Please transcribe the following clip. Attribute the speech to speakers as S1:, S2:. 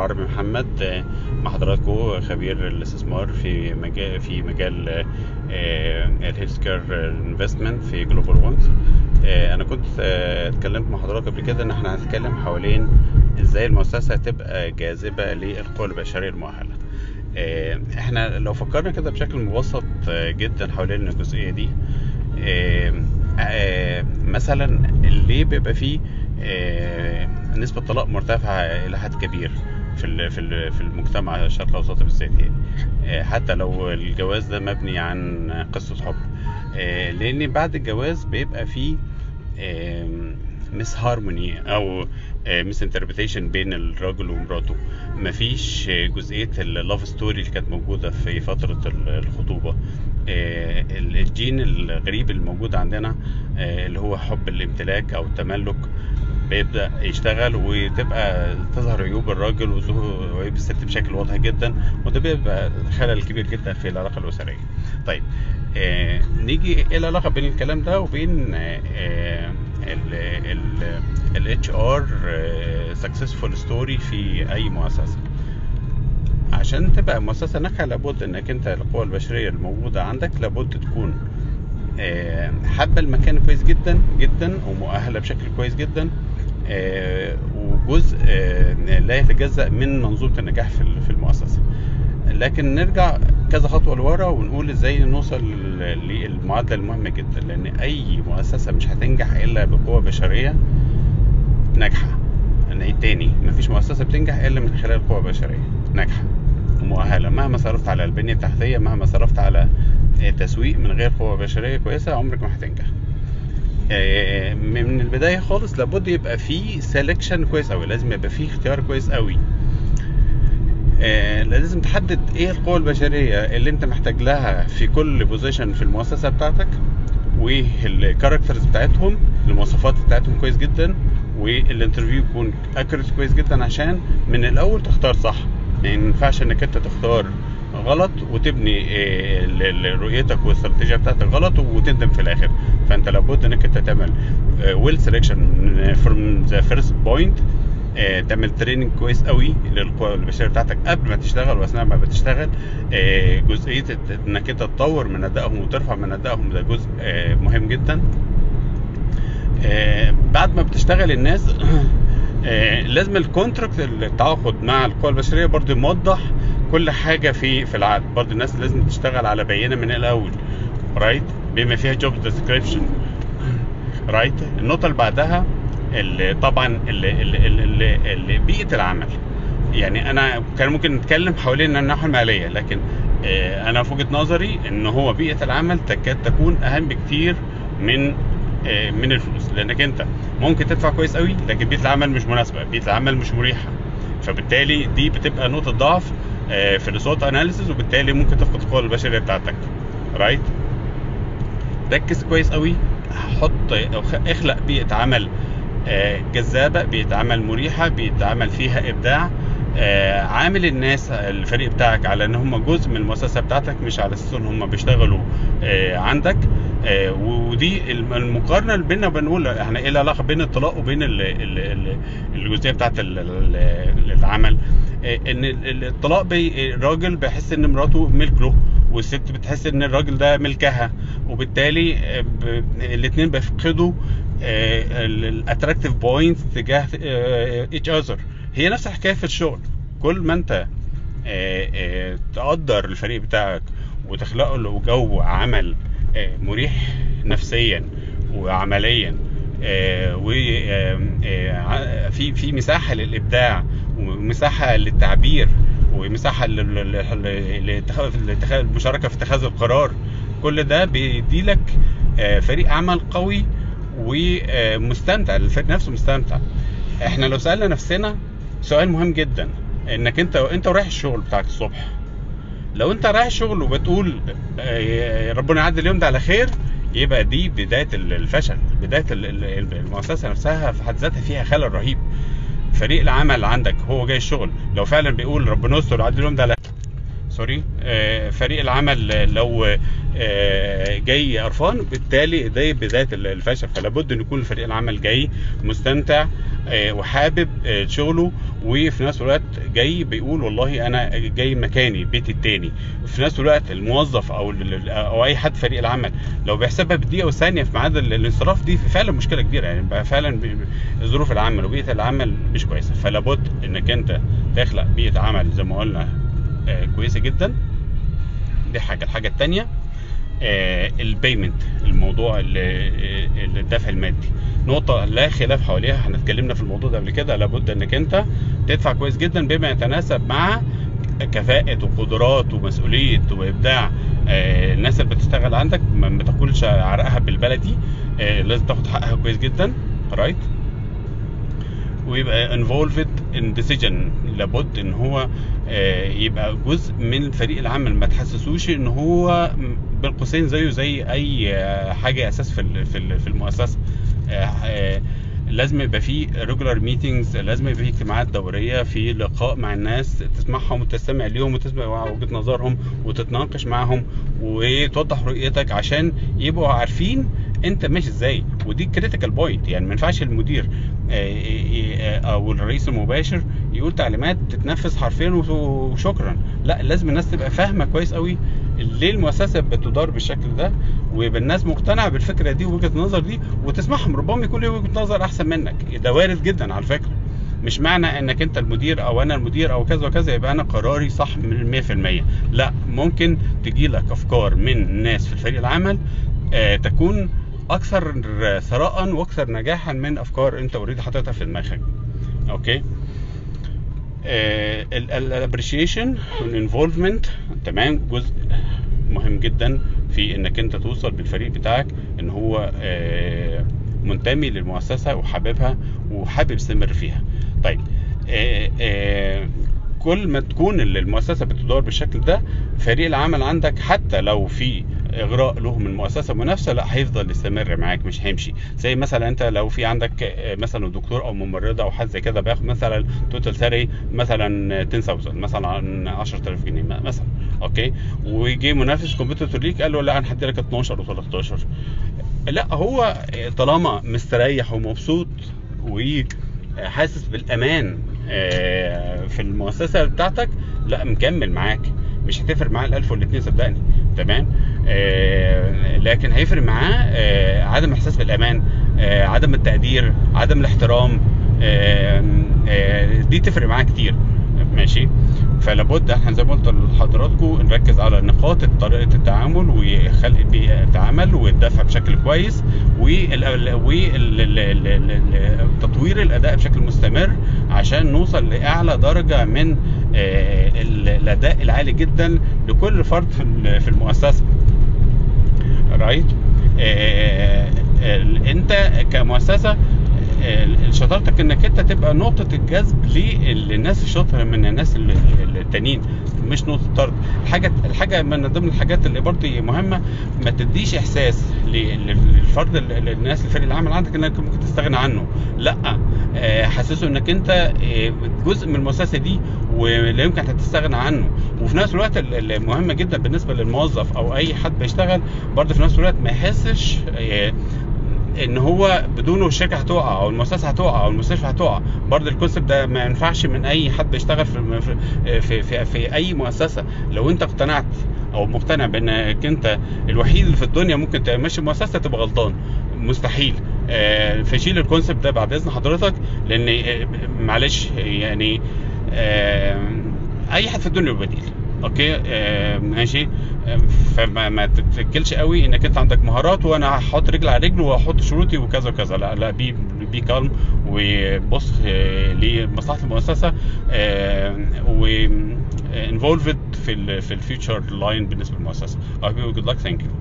S1: عربي محمد آه، مع حضراتكم خبير الاستثمار في مجال في مجال الهيلث كير انفستمنت في جلوبال وانز انا كنت آه، اتكلمت مع حضرتك قبل كده ان احنا هنتكلم حوالين ازاي المؤسسه تبقى جاذبه للقوى البشريه المؤهله آه، احنا لو فكرنا كده بشكل مبسط آه، جدا حوالين الجزئيه دي آه، آه، مثلا ليه بيبقى فيه آه، نسبة طلاق مرتفعة إلى حد كبير في ال- في ال- في المجتمع الشرق الاوسط بالذات يعني آه، حتى لو الجواز ده مبني عن قصة حب آه، لأن بعد الجواز بيبقى فيه مس هارموني او مس انتربريتيشن بين الراجل ومراته مفيش آه، جزئيه اللاف ستوري اللي كانت موجوده في فتره ال- الخطوبه آه، ال- الجين الغريب الموجود عندنا آه، اللي هو حب الامتلاك او التملك بيبدا يشتغل وتبقى تظهر عيوب الراجل وظهور عيوب الست بشكل واضح جدا وده بيبقى خلل كبير جدا في العلاقه الاسريه. طيب آه نيجي ايه العلاقه بين الكلام ده وبين ال اتش ار سكسسفول ستوري في اي مؤسسه عشان تبقى مؤسسه ناجحه لابد انك انت القوى البشريه الموجوده عندك لابد تكون آه، حابه المكان كويس جدا جدا ومؤهله بشكل كويس جدا آه، وجزء آه، لا يتجزأ من منظومه النجاح في ال- في المؤسسه لكن نرجع كذا خطوه لورا ونقول ازاي نوصل للمعادله المهمه جدا لان اي مؤسسه مش هتنجح الا بقوه بشريه ناجحه نعيد تاني مفيش مؤسسه بتنجح الا من خلال قوه بشريه ناجحه ومؤهله مهما صرفت على البنيه التحتيه مهما صرفت على آه، تسويق من غير قوه بشريه كويسه عمرك ما هتنجح آه، من البدايه خالص لابد يبقى في سelection كويس قوي لازم يبقى في اختيار كويس قوي آه، لازم تحدد ايه القوى البشريه اللي انت محتاج لها في كل بوزيشن في المؤسسه بتاعتك والكاركترز بتاعتهم المواصفات بتاعتهم كويس جدا والانترفيو يكون اكوريت كويس جدا عشان من الاول تختار صح يعني ما ينفعش انك انت تختار غلط وتبني آه، ل- ل- رؤيتك والاستراتيجيه بتاعتك غلط وتندم في الاخر فانت لابد انك انت تعمل ويل سelection فروم ذا فيرست بوينت تعمل تريننج كويس قوي للقوى البشريه بتاعتك قبل ما تشتغل واثناء ما بتشتغل آه، جزئيه انك انت تطور من ادائهم وترفع من ادائهم ده جزء آه، مهم جدا آه، بعد ما بتشتغل الناس آه، لازم الكونتراكت التعاقد مع القوى البشريه برضو موضح كل حاجه في في العقد برضو الناس لازم تشتغل على بينه من الاول رايت بما فيها جوب ديسكريبشن رايت النقطه اللي بعدها اللي طبعا اللي اللي اللي اللي بيئه العمل يعني انا كان ممكن نتكلم حوالين الناحيه الماليه لكن آه، انا في وجهه نظري ان هو بيئه العمل تكاد تكون اهم بكتير من آه، من الفلوس لانك انت ممكن تدفع كويس قوي لكن بيئه العمل مش مناسبه بيئه العمل مش مريحه فبالتالي دي بتبقى نقطه ضعف آه، في الريسورت اناليسيز وبالتالي ممكن تفقد القوه البشريه بتاعتك رايت ركز كويس قوي حط أو خ- اخلق بيئه عمل آه، جذابه بيئه عمل مريحه بيئه عمل فيها ابداع آه، عامل الناس الفريق بتاعك على ان هم جزء من المؤسسه بتاعتك مش على اساس ان هم بيشتغلوا آه، عندك آه، ودي الم- المقارنه اللي بيننا بنقول احنا ايه العلاقه بين الطلاق وبين ال- ال- ال- الجزئيه بتاعت ال- ال- العمل آه، ان ال- الطلاق بي الراجل بيحس ان مراته ملك له والست بتحس ان الراجل ده ملكها وبالتالي الاثنين بيفقدوا الاتراكتيف بوينت تجاه ايتش اذر هي نفس الحكايه في الشغل كل ما انت آه، آه، تقدر الفريق بتاعك وتخلقه له جو عمل آه، مريح نفسيا وعمليا وفي في مساحه للابداع ومساحه للتعبير ومساحه لل- لل- للاتخاذ- للاتخاذ- المشاركه في اتخاذ القرار كل ده بيديلك آه، فريق عمل قوي ومستمتع الفريق نفسه مستمتع احنا لو سالنا نفسنا سؤال مهم جدا انك انت انت رايح الشغل بتاعك الصبح لو انت رايح الشغل وبتقول آه، ربنا يعدي اليوم ده على خير يبقى دي بدايه الفشل بدايه ال- ال- المؤسسه نفسها في حد ذاتها فيها خلل رهيب فريق العمل عندك هو جاي الشغل لو فعلا بيقول ربنا يستر ويعدي اليوم ده على سوري آه، فريق العمل لو آه، جاي قرفان بالتالي دي بدايه الفشل فلا بد ان يكون فريق العمل جاي مستمتع آه، وحابب آه، شغله وفي نفس الوقت جاي بيقول والله انا جاي مكاني بيتي التاني في نفس الوقت الموظف او ال- او اي حد فريق العمل لو بيحسبها بالدقيقه والثانيه في ميعاد ال- الانصراف دي فعلا مشكله كبيره يعني بقى فعلا ب- ظروف العمل وبيئه العمل مش كويسه فلا بد انك انت تخلق بيئه عمل زي ما قلنا آه، كويسه جدا دي حاجه الحاجه الثانيه البيمنت الموضوع ال- ال- الدفع المادي نقطة لا خلاف حواليها احنا اتكلمنا في الموضوع ده قبل كده لابد انك انت تدفع كويس جدا بما يتناسب مع كفاءة وقدرات ومسؤولية وإبداع آه، الناس اللي بتشتغل عندك ما ما تاكلش عرقها بالبلدي آه، لازم تاخد حقها كويس جدا رايت ويبقى involved in decision لابد ان هو آه، يبقى جزء من فريق العمل ما تحسسوش ان هو بين قوسين زيه زي اي آه، حاجه اساس في ال- في ال- في المؤسسه آه، آه، لازم يبقى في ريجولار ميتينجز لازم يبقى في اجتماعات دوريه في لقاء مع الناس تسمعهم وتستمع ليهم وتسمع وجهه نظرهم وتتناقش معاهم وتوضح رؤيتك عشان يبقوا عارفين انت ماشي ازاي ودي كريتيكال بوينت يعني ما ينفعش المدير آه، آه، او الرئيس المباشر يقول تعليمات تتنفذ حرفيا وشكرا لا لازم الناس تبقى فاهمه كويس قوي ليه المؤسسه بتدار بالشكل ده ويبقى الناس مقتنعه بالفكره دي ووجهه النظر دي وتسمعهم ربما يكون ليه وجهه نظر احسن منك ده وارد جدا على فكره مش معنى انك انت المدير او انا المدير او كذا وكذا يبقى انا قراري صح من 100% لا ممكن تجي لك افكار من ناس في الفريق العمل آه تكون اكثر ثراء واكثر نجاحا من افكار انت اوريدي حاططها في دماغك اوكي الابريشيشن والانفولفمنت تمام جزء مهم جدا في انك انت توصل بالفريق بتاعك ان هو آه، منتمي للمؤسسه وحاببها وحابب يستمر فيها طيب آه، آه، كل ما تكون المؤسسه بتدار بالشكل ده فريق العمل عندك حتى لو في اغراء له من مؤسسه منافسه لا هيفضل يستمر معاك مش هيمشي زي مثلا انت لو في عندك آه، مثلا دكتور او ممرضه او حد زي كده بياخد مثلا توتال سالري مثلا 10000 مثلا 10000 جنيه مثلا اوكي ويجي منافس كومبيتيتور ليك قال له لا انا هدي لك 12 و13 لا هو طالما مستريح ومبسوط وحاسس بالامان آه، في المؤسسه بتاعتك لا مكمل معاك مش هتفرق معاه الالف والاثنين صدقني تمام آه، لكن هيفرق معاه آه، عدم احساس بالامان آه، عدم التقدير عدم الاحترام آه، آه، دي تفرق معاه كتير ماشي فلابد احنا زي ما قلت لحضراتكم نركز على نقاط طريقه التعامل وخلق بيئه عمل والدفع بشكل كويس وتطوير الاداء بشكل مستمر عشان نوصل لاعلى درجه من آه، ال- الاداء العالي جدا لكل فرد في ال- في المؤسسه رايت انت كمؤسسه آه، شطارتك انك انت تبقى نقطة الجذب للناس الشاطرة من الناس ال- ال- التانيين مش نقطة طرد الحاجة الحاجة من ضمن الحاجات اللي برضه مهمة ما تديش احساس ل- للفرد ال- الناس الفريق العمل عندك انك ممكن تستغنى عنه لا آه، حسسه انك انت آه، جزء من المؤسسة دي ولا يمكن هتستغنى عنه وفي نفس الوقت ال- المهم جدا بالنسبة للموظف او اي حد بيشتغل برضه في نفس الوقت ما يحسش آه، ان هو بدونه الشركه هتقع او المؤسسه هتقع او المستشفى هتقع برضه الكونسيبت ده ما ينفعش من اي حد بيشتغل في في في, في, في اي مؤسسه لو انت اقتنعت او مقتنع بانك انت الوحيد اللي في الدنيا ممكن تمشي مؤسسه تبقى غلطان مستحيل آه، فشيل الكونسيبت ده بعد اذن حضرتك لان آه، معلش يعني آه، اي حد في الدنيا له بديل اوكي آه ماشي آه، فما ما تتكلش قوي انك انت عندك مهارات وانا هحط رجل على رجل واحط شروطي وكذا وكذا لا لا بي بي كالم وبص آه، لمصلحه المؤسسه و انفولفد في ال في الفيوتشر لاين بالنسبه للمؤسسه. I hope you good luck. Thank you.